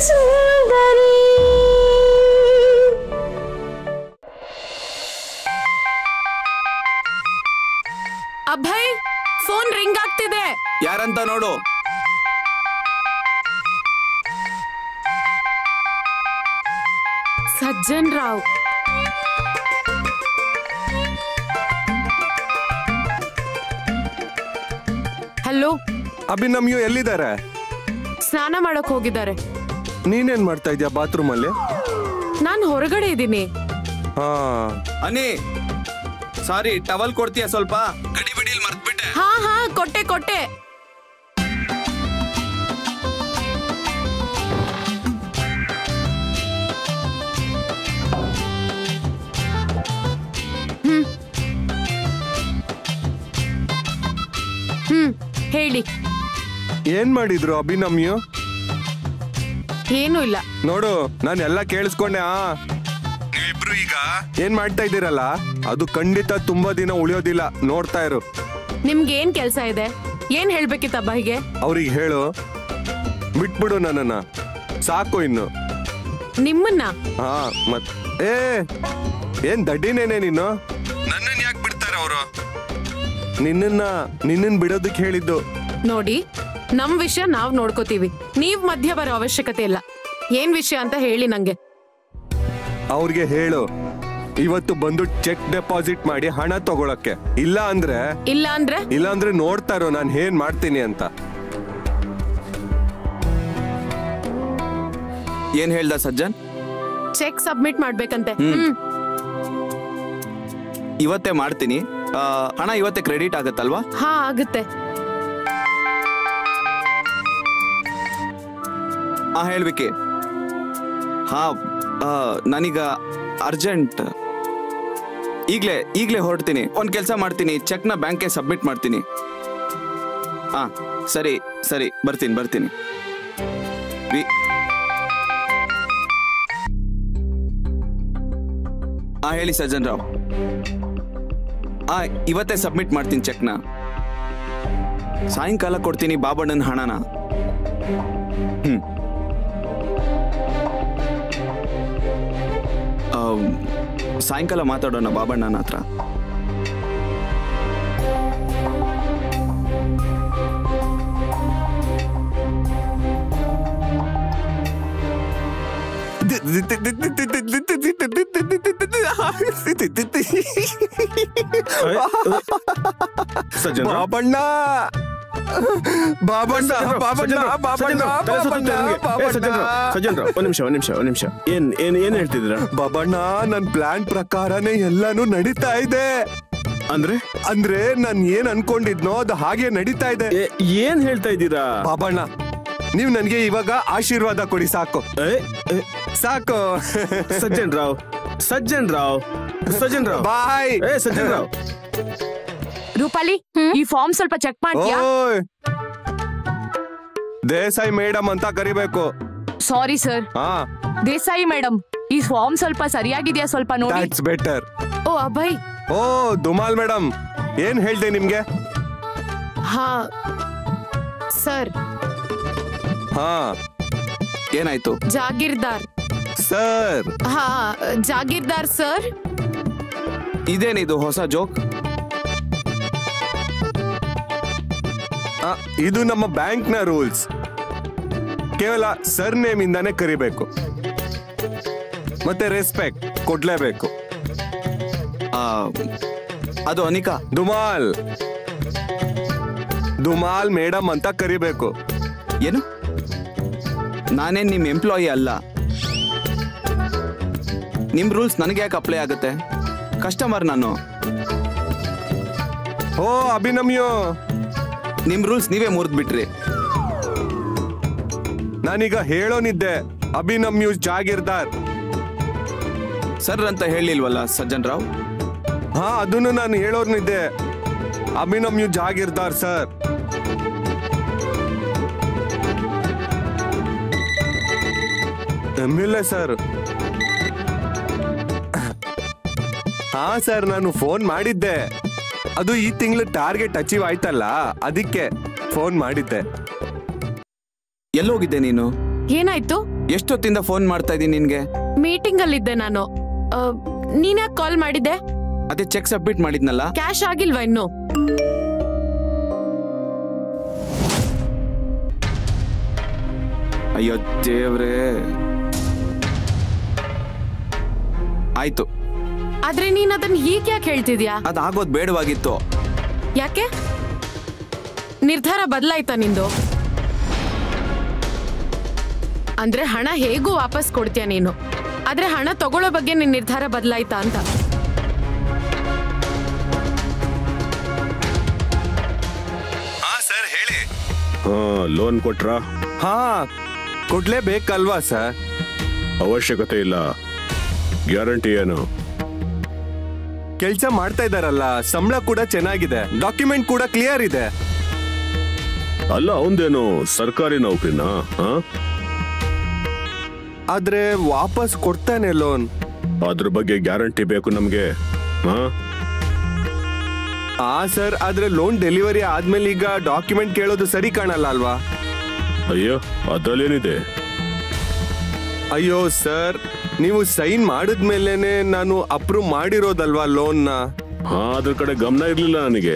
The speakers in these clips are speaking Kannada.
ಸುಂದರಿ ಅಭಯ್ ಫೋನ್ ರಿಂಗ್ ಆಗ್ತಿದೆ ಯಾರಂತ ನೋಡು ಸಜ್ಜನ್ ರಾವ್ ಹಲೋ ಅಭಿನಮ್ಯು ಎಲ್ಲಿದ್ದಾರೆ ಸ್ನಾನ ಮಾಡಕ್ ಹೋಗಿದ್ದಾರೆ ನೀನೇನ್ ಮಾಡ್ತಾ ಇದ್ಯಾ ಬಾತ್ರೂಮ್ ಅಲ್ಲಿ ನಾನ್ ಹೊರಗಡೆ ಇದ್ದೀನಿ ಹಾ ಅನಿ ಸಾರಿ ಟವಲ್ ಕೊಡ್ತೀಯ ಸ್ವಲ್ಪ ಗಡಿ ಬಿಡಿಲ್ ಮರ್ತ್ಬಿಟ್ಟೆ ಹಾ ಹಾ ಕೊಟ್ಟೆ ಕೊಟ್ಟೆ ಹ್ಮ್ ಹ್ಮ್ ಹೇಳಿ ಏನ್ ಮಾಡಿದ್ರು ಅಭಿನಮ್ಯು ಏನೂ ಇಲ್ಲ ನೋಡು ನಾನು ಎಲ್ಲ ಕೇಳಿಸ್ಕೊಂಡೆ ಆ ನೀವಿಬ್ರು ಈಗ ಏನ್ ಮಾಡ್ತಾ ಇದ್ದೀರಲ್ಲ ಅದು ಖಂಡಿತ ತುಂಬಾ ದಿನ ಉಳಿಯೋದಿಲ್ಲ ನೋಡ್ತಾ ಇರು ನಿಮ್ಗೆ ಏನ್ ಕೆಲ್ಸ ಇದೆ ಏನ್ ಹೇಳ್ಬೇಕಿತ್ತ ಅಬ್ಬಾಯಿಗೆ ಅವ್ರಿಗೆ ಹೇಳು ಬಿಟ್ಬಿಡು ನನ್ನನ್ನ ಸಾಕು ಇನ್ನು ನಿಮ್ಮನ್ನ ಹಾ ಮತ್ ಏ ಏನ್ ದಡ್ಡಿನೇನೆ ನೀನು ನನ್ನನ್ ಯಾಕೆ ಬಿಡ್ತಾರೆ ಅವರು ನಿನ್ನನ್ನ ನಿನ್ನನ್ ಬಿಡೋದಕ್ಕೆ ಹೇಳಿದ್ದು ನೋಡಿ ನಮ್ ವಿಷಯ ನಾವ್ ನೋಡ್ಕೋತೀವಿ ನೀವ್ ಮಧ್ಯ ಬರೋ ಅವಶ್ಯಕತೆ ಇಲ್ಲ ಏನ್ ವಿಷಯ ಅಂತ ಹೇಳಿ ನಂಗೆ ಅವ್ರಿಗೆ ಹೇಳು ಇವತ್ತು ಬಂದು ಚೆಕ್ ಡೆಪಾಸಿಟ್ ಮಾಡಿ ಹಣ ತಗೊಳಕ್ಕೆ ಇಲ್ಲ ಅಂದ್ರೆ ಇಲ್ಲ ಅಂದ್ರೆ ಇಲ್ಲ ಅಂದ್ರೆ ನೋಡ್ತಾರೋ ನಾನು ಏನ್ ಮಾಡ್ತೀನಿ ಅಂತ ಏನ್ ಹೇಳ್ದ ಸಜ್ಜನ್ ಚೆಕ್ ಸಬ್ಮಿಟ್ ಮಾಡ್ಬೇಕಂತೆ ಹ್ಮ್. ಹ್ಮ್ ಇವತ್ತೇ ಮಾಡ್ತೀನಿ ಆ, ಹಣ ಇವತ್ತೇ ಕ್ರೆಡಿಟ್ ಆಗತ್ತಲ್ವಾ ಹಾ ಆಗುತ್ತೆ ಹಾ ಹೇಳ್ಬೇಕೆ ಹಾ ಆ, ನಾನೀಗ ಅರ್ಜೆಂಟ್ ಈಗ್ಲೇ ಈಗ್ಲೇ ಹೊರಡ್ತೀನಿ ಒಂದ್ ಕೆಲಸ ಮಾಡ್ತೀನಿ ಚೆಕ್ನ ಬ್ಯಾಂಕ್ಗೆ ಸಬ್ಮಿಟ್ ಮಾಡ್ತೀನಿ ಹಾ ಸರಿ ಸರಿ ಬರ್ತೀನಿ ಬರ್ತೀನಿ ವಿ- ಹಾ ಹೇಳಿ ಸಜ್ಜನ್ ರಾವ್ ಆ ಇವತ್ತೇ ಸಬ್ಮಿಟ್ ಮಾಡ್ತೀನಿ ಚೆಕ್ನ ಸಾಯಂಕಾಲ ಕೊಡ್ತೀನಿ ಬಾಬಣ್ಣನ ಹಣನ ಹ್ಮ್ ಆಮ್, ಸಾಯಂಕಾಲ ಮಾತಾಡೋಣ ಬಾಬಣ್ಣನ ಹತ್ರ ಸಜ್ಜನ್ ರಾವ್? ಬಾಬಣ್ಣ ಬಾಬಣ್ಣ ಬಾಬಣ್ಣ ಬಾಬಣ್ಣ ಬಾಬಣ್ಣ ಸಜ್ಜನ್ ರಾವ್, ಸಜ್ಜನ್ ರಾವ್, ಒಂದ್ ನಿಮಿಷ ಒಂದ್ ನಿಮಿಷ ಒಂದ್ ನಿಮಿಷ ಏನ್ ಏನ್ ಏನ್ ಹೇಳ್ತಿದ್ರ ಬಾಬಣ್ಣ ನನ್ ಪ್ಲಾನ್ ಪ್ರಕಾರನೇ ಎಲ್ಲಾನು ನಡೀತಾ ಇದೆ ಅಂದ್ರೆ ಅಂದ್ರೆ ನಾನ್ ಏನ್ ಅನ್ಕೊಂಡಿದ್ನೋ ಅದು ಹಾಗೆ ನಡೀತಾ ಇದೆ ಏ, ಏನ್ ಹೇಳ್ತಾ ಇದ್ದೀರಾ ಬಾಬಣ್ಣ ನೀವ್ ನನ್ಗೆ ಇವಾಗ ಆಶೀರ್ವಾದ ಕೊಡಿ ಸಾಕು ಏ, ಏ, ಸಾಕು ಸಜ್ಜನ್ ರಾವ್ ಸಜ್ಜನ್ ರಾವ್ ಸಜ್ಜನ್ ರಾವ್ ಬಾಯ್ ಏ ಸಜ್ಜನ್ ರಾವ್ ರೂಪಾಲಿ ಈ ಫಾರ್ಮ್ ಸ್ವಲ್ಪ ಚೆಕ್ ಮಾಡ್ತೀಯಾ ಓಯ್ ದೇಸಾಯಿ ಮೇಡಮ್ ಅಂತ ಕರಿಬೇಕು ಸಾರಿ ಸರ್ ಹಾ ದೇಸಾಯಿ ಮೇಡಮ್ ಈ ಫಾರ್ಮ್ ಸ್ವಲ್ಪ ಸರಿಯಾಗಿದೆಯಾ ಸ್ವಲ್ಪ ನೋಡಿ ದಟ್ಸ್ ಬೆಟರ್ ಓ ಅಭಯ್ ಓ ದುಮಾಲ್ ಮೇಡಮ್ ಏನ್ ಹೇಳ್ದೆ ನಿಮ್ಗೆ ಹಾ ಸರ್ ಹಾ ಏನಾಯ್ತು ಜಾಗೀರ್ದಾರ್ ಸರ್ ಹಾ ಜಾಗೀರ್ದಾರ್ ಸರ್ ಇದೇನಿದು ಹೊಸ ಜೋಕ್ ಇದು ನಮ್ಮ ಬ್ಯಾಂಕ್ ನ ರೂಲ್ಸ್ ಕೇವಲ ಸರ್ ನೇಮ್ ಇಂದಾನೆ ಕರಿಬೇಕು ಮತ್ತೆ ರೆಸ್ಪೆಕ್ಟ್ ಕೊಡ್ಲೇಬೇಕು ಆ, ಅದು ಅನಿಕಾ ದುಮಾಲ್ ದುಮಾಲ್ ಮೇಡಮ್ ಅಂತ ಕರಿಬೇಕು ಏನು ನಾನೇನ್ ನಿಮ್ ಎಂಪ್ಲಾಯಿ ಅಲ್ಲ ನಿಮ್ ರೂಲ್ಸ್ ನನಗೆ ಯಾಕೆ ಅಪ್ಲೈ ಆಗುತ್ತೆ ಕಸ್ಟಮರ್ ನಾನು ಓ ಅಭಿನಮ್ಯು ನಿಮ್ ರೂಲ್ಸ್ ನೀವೇ ಮುರಿದ್ಬಿಟ್ರಿ ನಾನೀಗ ಹೇಳೋನಿದ್ದೆ ಅಭಿನಮ್ಯು ಜಾಗೀರ್ದಾರ್ ಸರ್ ಅಂತ ಹೇಳಿಲ್ವಲ್ಲ ಸಜ್ಜನ್ ರಾವ್ ಹಾ ಅದನ್ನು ನಾನು ಹೇಳೋರ್ನಿದ್ದೆ Abhimanyu Jagirdar sir M L A sir ಹಾ ಸರ್ ನಾನು ಫೋನ್ ಮಾಡಿದ್ದೆ ಅದು ಈ ತಿಂಗಳು ಟಾರ್ಗೆಟ್ ಅಚೀವ್ ಆಯ್ತಲ್ಲ ಅದಕ್ಕೆ ಫೋನ್ ಮಾಡಿದ್ದೆ ಎಲ್ಲೋಗಿದ್ದೆ ನೀನು ಏನಾಯ್ತು ಎಷ್ಟೊತ್ತಿಂದ ಫೋನ್ ಮಾಡ್ತಾ ಇದ್ದೀನಿ ನಿನ್ಗೆ ಮೀಟಿಂಗ್ ಅಲ್ಲಿದ್ದೆ ನಾನು ನೀನ್ಯಾಕೆ ಕಾಲ್ ಮಾಡಿದ್ದೆ ಅದೇ ಚೆಕ್ ಸಬ್ಮಿಟ್ ಮಾಡಿದ್ನಲ್ಲ ಕ್ಯಾಶ್ ಆಗಿಲ್ವಾ ಇನ್ನು ಅಯ್ಯೋ ದೇವ್ರೇ ಆಯ್ತು ಆದ್ರೆ ನೀನ್ ಅದನ್ನ ಹೀಗೆ ಯಾಕೆ ಹೇಳ್ತಿದ್ಯಾ ಅದಾಗೋದ್ ಬೇಡವಾಗಿತ್ತು ಯಾಕೆ ನಿರ್ಧಾರ ಬದಲಾಯ್ತಾ ನಿಂದು ಅಂದ್ರೆ ಹಣ ಹೇಗೂ ವಾಪಸ್ ಕೊಡ್ತೀಯ ನೀನು ಆದ್ರೆ ಹಣ ತಗೊಳ್ಳೋ ಬಗ್ಗೆ ನಿನ್ ನಿರ್ಧಾರ ಬದಲಾಯ್ತಾ ಅಂತ ಹಾ ಸರ್ ಹೇಳಿ ಹಾ ಲೋನ್ ಕೊಟ್ರಾ ಹಾ ಕೊಡ್ಲೇಬೇಕಲ್ವಾ ಸರ್ ಅವಶ್ಯಕತೆ ಇಲ್ಲ ಗ್ಯಾರಂಟಿ ಏನು ಕೆಲ್ಸ ಮಾಡ್ತಾ ಇದಾರಲ್ಲ ಸಂಬಳ ಕೂಡ ಚೆನ್ನಾಗಿದೆ ಡಾಕ್ಯುಮೆಂಟ್ ಕೂಡ ಕ್ಲಿಯರ್ ಇದೆ ಅಲ್ಲ ಅವಂದೇನು ಸರ್ಕಾರಿ ನೌಕರಿನಾ ಹಾ ಆದ್ರೆ ವಾಪಸ್ ಕೊಡ್ತಾನೆ ಲೋನ್ ಅದ್ರ ಬಗ್ಗೆ ಗ್ಯಾರಂಟಿ ಬೇಕು ನಮ್ಗೆ ಹಾ ಆ ಸರ್ ಆದ್ರೆ ಲೋನ್ ಡೆಲಿವರಿ ಆದ್ಮೇಲೆ ಈಗ ಡಾಕ್ಯುಮೆಂಟ್ ಕೇಳೋದು ಸರಿ ಕಾಣಲ್ಲ ಅಲ್ವಾ ಅಯ್ಯೋ ಅದ್ರಲ್ಲೇನಿದೆ ಅಯ್ಯೋ ಸರ್ ನೀವು ಸೈನ್ ಮಾಡಿದ್ಮೇಲೆನೆ ನಾನು ಅಪ್ರೂವ್ ಮಾಡಿರೋದಲ್ವಾ ಲೋನ್ನ ಹಾ ಅದ್ರ ಕಡೆ ಗಮನ ಇರ್ಲಿಲ್ಲ ನನಗೆ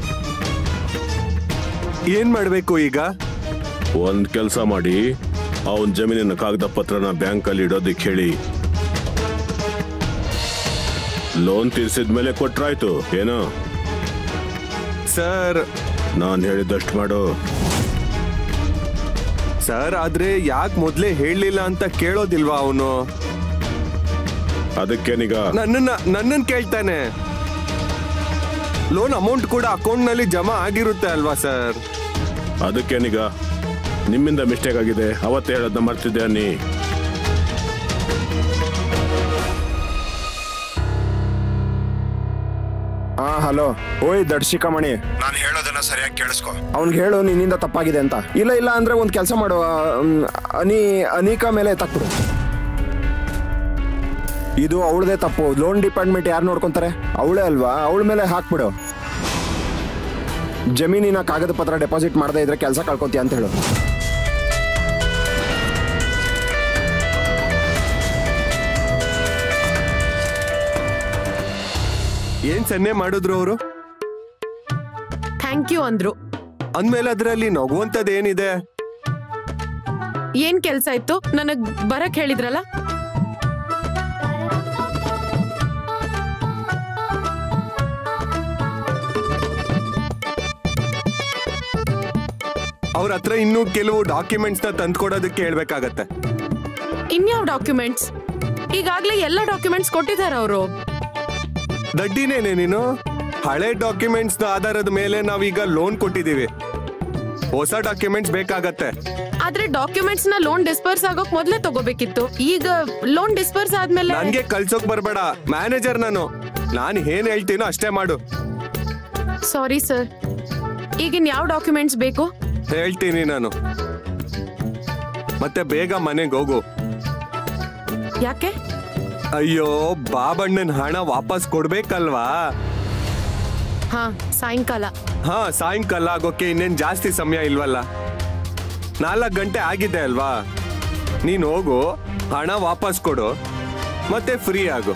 ಏನ್ ಮಾಡ್ಬೇಕು ಈಗ ಒಂದ್ ಕೆಲಸ ಮಾಡಿ ಅವನ್ ಜಮೀನಿನ ಕಾಗದ ಪತ್ರನ ಬ್ಯಾಂಕ್ ಅಲ್ಲಿ ಇಡೋದಿಕ್ ಹೇಳಿ ಲೋನ್ ತೀರ್ಸಿದ್ಮೇಲೆ ಕೊಟ್ರಾಯ್ತು ಏನೋ ಸರ್ ನಾನ್ ಹೇಳಿದಷ್ಟು ಮಾಡು ಸರ್ ಆದ್ರೆ ಯಾಕೆ ಮೊದ್ಲೇ ಹೇಳಲಿಲ್ಲ ಅಂತ ಕೇಳೋದಿಲ್ವಾ ಅವನು ಅದಕ್ಕೇನೀಗ ನನ್ನನ್ನ ನನ್ನನ್ ಕೇಳ್ತಾನೆ ಲೋನ್ ಅಮೌಂಟ್ ಕೂಡ ಅಕೌಂಟ್ ನಲ್ಲಿ ಜಮಾ ಆಗಿರುತ್ತೆ ಅಲ್ವಾ ಸರ್ ಅದಕ್ಕೇನೀಗ ನಿಮ್ಮಿಂದ ಮಿಸ್ಟೇಕ್ ಆಗಿದೆ ಅವತ್ತೇ ಹೇಳೋದನ್ನ ಮರ್ತಿದ್ದೆ ಅನ್ನಿ ಹಾ ಹಲೋ ಓಯ್ ದಡ್ಶಿಕಮಣಿ ನಾನು ಹೇಳೋದನ್ನ ಸರಿಯಾಗಿ ಕೇಳಿಸ್ಕೊ ಅವ್ನಿಗೆ ಹೇಳು ನಿನ್ನಿಂದ ತಪ್ಪಾಗಿದೆ ಅಂತ ಇಲ್ಲ ಇಲ್ಲ ಅಂದ್ರೆ ಒಂದು ಕೆಲಸ ಮಾಡು ಮ್, ಅನಿ ಅನಿಕಾ ಮೇಲೆ ತಕ್ಬಿಡು ಇದು ಅವಳದೇ ತಪ್ಪು ಲೋನ್ ಡಿಪಾರ್ಟ್ಮೆಂಟ್ ಯಾರು ನೋಡ್ಕೊಂತಾರೆ ಅವಳೇ ಅಲ್ವಾ ಅವಳ ಮೇಲೆ ಹಾಕ್ಬಿಡು ಜಮೀನಿನ ಕಾಗದ ಪತ್ರ ಡೆಪಾಸಿಟ್ ಮಾಡದೇ ಇದ್ರೆ ಕೆಲಸ ಕಳ್ಕೊತೀಯ ಅಂತ ಹೇಳು ಏನ್ ಸನ್ನೆ ಮಾಡಿದ್ರು ಅವರು ಥ್ಯಾಂಕ್ ಯು ಅಂದ್ರು ಅಂದ್ಮೇಲೆ ಅದ್ರಲ್ಲಿ ನಗುವಂತದ್ ಏನಿದೆ ಏನ್ ಕೆಲ್ಸ ಇತ್ತು ನನಗ್ ಬರಕ್ ಹೇಳಿದ್ರಲ್ಲ ಅವ್ರ ಹತ್ರ ಇನ್ನೂ ಕೆಲವು ಡಾಕ್ಯುಮೆಂಟ್ಸ್ ನ ತಂದ್ಕೊಡೋದಕ್ಕೆ ಹೇಳ್ಬೇಕಾಗತ್ತೆ ಇನ್ಯಾವ್ ಡಾಕ್ಯುಮೆಂಟ್ಸ್ ಈಗಾಗ್ಲೇ ಎಲ್ಲ ಡಾಕ್ಯುಮೆಂಟ್ಸ್ ಕೊಟ್ಟಿದ್ದಾರೆ ಅವರು ದಡ್ಡಿನೇನೆ ನೀನು ಹಳೆ ಡಾಕ್ಯುಮೆಂಟ್ಸ್ ನ ಆಧಾರದ ಮೇಲೆ ನಾವೀಗ ಲೋನ್ ಕೊಟ್ಟಿದೀವಿ ಹೊಸ ಡಾಕ್ಯುಮೆಂಟ್ಸ್ ಬೇಕಾಗತ್ತೆ ಆದ್ರೆ ಡಾಕ್ಯುಮೆಂಟ್ಸ್ ನ ಲೋನ್ ಡಿಸ್ಪರ್ಸ್ ಆಗೋಕ್ ಮೊದ್ಲೇ ತಗೋಬೇಕಿತ್ತು ಈಗ ಲೋನ್ ಡಿಸ್ಪರ್ಸ್ ಆದ್ಮೇಲೆ ನನ್ಗೆ ಕಳ್ಸೋಕ್ ಬರ್ಬೇಡ ಮ್ಯಾನೇಜರ್ ನಾನು ನಾನು ಏನ್ ಹೇಳ್ತೀನೋ ಅಷ್ಟೇ ಮಾಡು ಸಾರಿ ಸರ್ ಈಗಿನ್ ಯಾವ ಡಾಕ್ಯುಮೆಂಟ್ಸ್ ಬೇಕು ಹೇಳ್ತೀನಿ ನಾನು ಮತ್ತೆ ಬೇಗ ಮನೆಗೆ ಹೋಗು ಯಾಕೆ ಅಯ್ಯೋ ಬಾಬಣ್ಣನ್ ಹಣ ವಾಪಸ್ ಕೊಡ್ಬೇಕಲ್ವಾ ಹಾ ಸಾಯಂಕಾಲ ಹಾ ಸಾಯಂಕಾಲ ಆಗೋಕೆ ಇನ್ನೇನ್ ಜಾಸ್ತಿ ಸಮಯ ಇಲ್ವಲ್ಲ ನಾಲ್ಕು ಗಂಟೆ ಆಗಿದೆ ಅಲ್ವಾ ನೀನ್ ಹೋಗು ಹಣ ವಾಪಸ್ ಕೊಡು ಮತ್ತೆ ಫ್ರೀ ಆಗು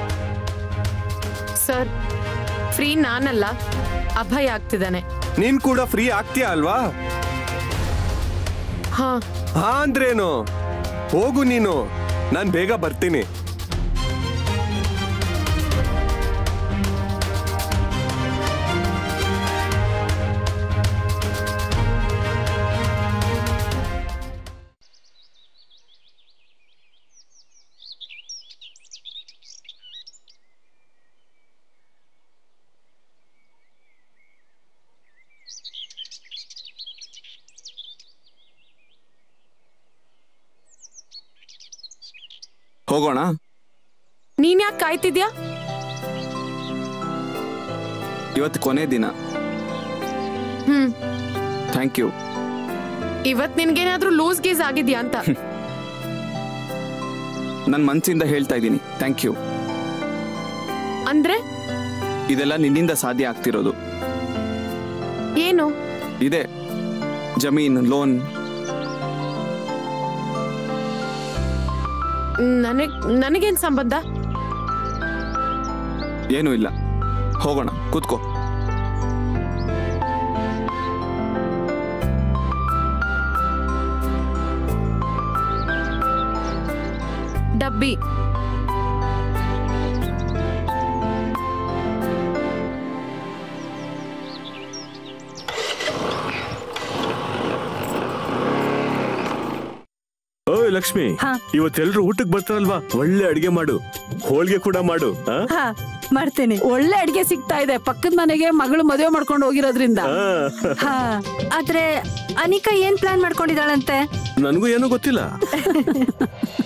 ಸರ್ ಫ್ರೀ ನಾನಲ್ಲ ಅಭಯ್ ಆಗ್ತಿದ್ದಾನೆ ನೀನ್ ಕೂಡ ಫ್ರೀ ಆಗ್ತೀಯ ಅಲ್ವಾ ಹಾ ಹಾ ಅಂದ್ರೇನು ಹೋಗು ನೀನು ನಾನ್ ಬೇಗ ಬರ್ತೀನಿ ಹೋಗೋಣ ನೀನ್ ಯಾಕೆ ಕಾಯ್ತಿದ್ಯಾ ಇವತ್ತು ಕೊನೆ ದಿನ ಹ್ಮ್ ಥ್ಯಾಂಕ್ ಯು ಇವತ್ ನಿನ್ಗೇನಾದ್ರೂ ಲೂಸ್ ಗೀಸ್ ಆಗಿದ್ಯಾ ಅಂತ ನನ್ನ ಮನ್ಸಿಂದ ಹೇಳ್ತಾ ಇದ್ದೀನಿ ಥ್ಯಾಂಕ್ ಯು ಅಂದ್ರೆ ಇದೆಲ್ಲ ನಿನ್ನಿಂದ ಸಾಧ್ಯ ಆಗ್ತಿರೋದು ಏನು ಇದೆ ಜಮೀನ್ ಲೋನ್ ನನಗ್ ನನಗೇನ್ ಸಂಬಂಧ ಏನೂ ಇಲ್ಲ ಹೋಗೋಣ ಕೂತ್ಕೋ ಡಬ್ಬಿ ಓಯ್ ಲಕ್ಷ್ಮಿ ಇವತ್ತೆಲ್ರು ಊಟಕ್ಕೆ ಬರ್ತಾರಲ್ವಾ ಒಳ್ಳೆ ಅಡಿಗೆ ಮಾಡು ಹೋಳ್ಗೆ ಕೂಡ ಮಾಡು ಆ? ಹಾ ಮಾಡ್ತೇನೆ ಒಳ್ಳೆ ಅಡ್ಗೆ ಸಿಗ್ತಾ ಇದೆ ಪಕ್ಕದ ಮನೆಗೆ ಮಗಳು ಮದುವೆ ಮಾಡ್ಕೊಂಡು ಹೋಗಿರೋದ್ರಿಂದ ಆ. ಹಾ ಆದ್ರೆ ಅನಿಕಾ ಏನ್ ಪ್ಲಾನ್ ಮಾಡ್ಕೊಂಡಿದ್ದಾಳಂತೆ ನನಗೂ ಏನೂ ಗೊತ್ತಿಲ್ಲ